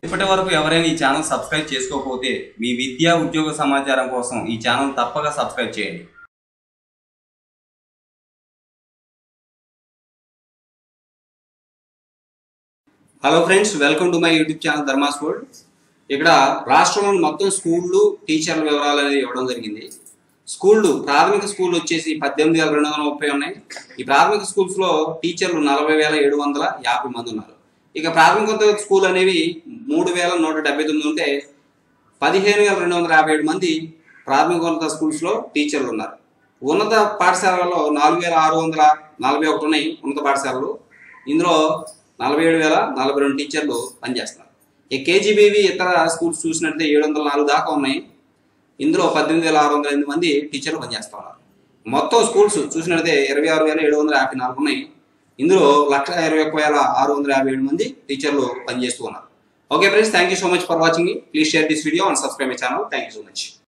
ఇప్పటి వరకు ఎవరైనా ఈ ఛానల్ సబ్స్క్రైబ్ చేసుకోకపోతే మీ విద్యా ఉద్యోగ సమాచారం కోసం ఈ ఛానల్ తప్పక సబ్స్క్రైబ్ చేయండి hello friends welcome to my YouTube channel Dharmas world ఇక్కడ రాష్ట్రంలోని మొత్తం స్కూళ్ళు టీచర్ల వివరాలు అనేది ఇవ్వడం జరిగింది స్కూళ్ళు ప్రాథమిక స్కూల్ వచ్చేసి పద్దెనిమిది వేల రెండు వందల ముప్పై ఉన్నాయి ఈ ప్రాథమిక స్కూల్స్ లో టీచర్లు నలభై వేల ఏడు వందల యాభై మంది ఉన్నారు ఇక ప్రాథమిక స్కూల్ అనేవి మూడు వేల నూట డెబ్బై తొమ్మిది ఉంటే పదిహేను వేల రెండు వందల యాభై ఏడు మంది ప్రాథమికోన్నత స్కూల్స్ లో టీచర్లు ఉన్నారు ఉన్నత పాఠశాలలో నాలుగు వేల ఆరు వందల నలభై ఒకటి ఉన్నాయి ఉన్నత పాఠశాలలు ఇందులో నలభై ఏడు వేల నలభై రెండు టీచర్లు పనిచేస్తున్నారు ఈ కేజీబీవి ఇతర స్కూల్స్ చూసినట్లయితే ఏడు వందల నాలుగు దాకా ఉన్నాయి ఇందులో పద్దెనిమిది వేల ఆరు వందల ఎనిమిది మంది టీచర్లు పనిచేస్తా ఉన్నారు మొత్తం స్కూల్స్ చూసినట్లయితే ఇరవై ఆరు వేల ఏడు వందల యాభై నాలుగు ఉన్నాయి ఇందులో లక్ష ఇరవై ఒక్క వేల ఆరు వందల యాభై ఏడు మంది టీచర్లు పనిచేస్తూ ఉన్నారు okay friends thank you so much for watching please share this video and subscribe my channel thank you so much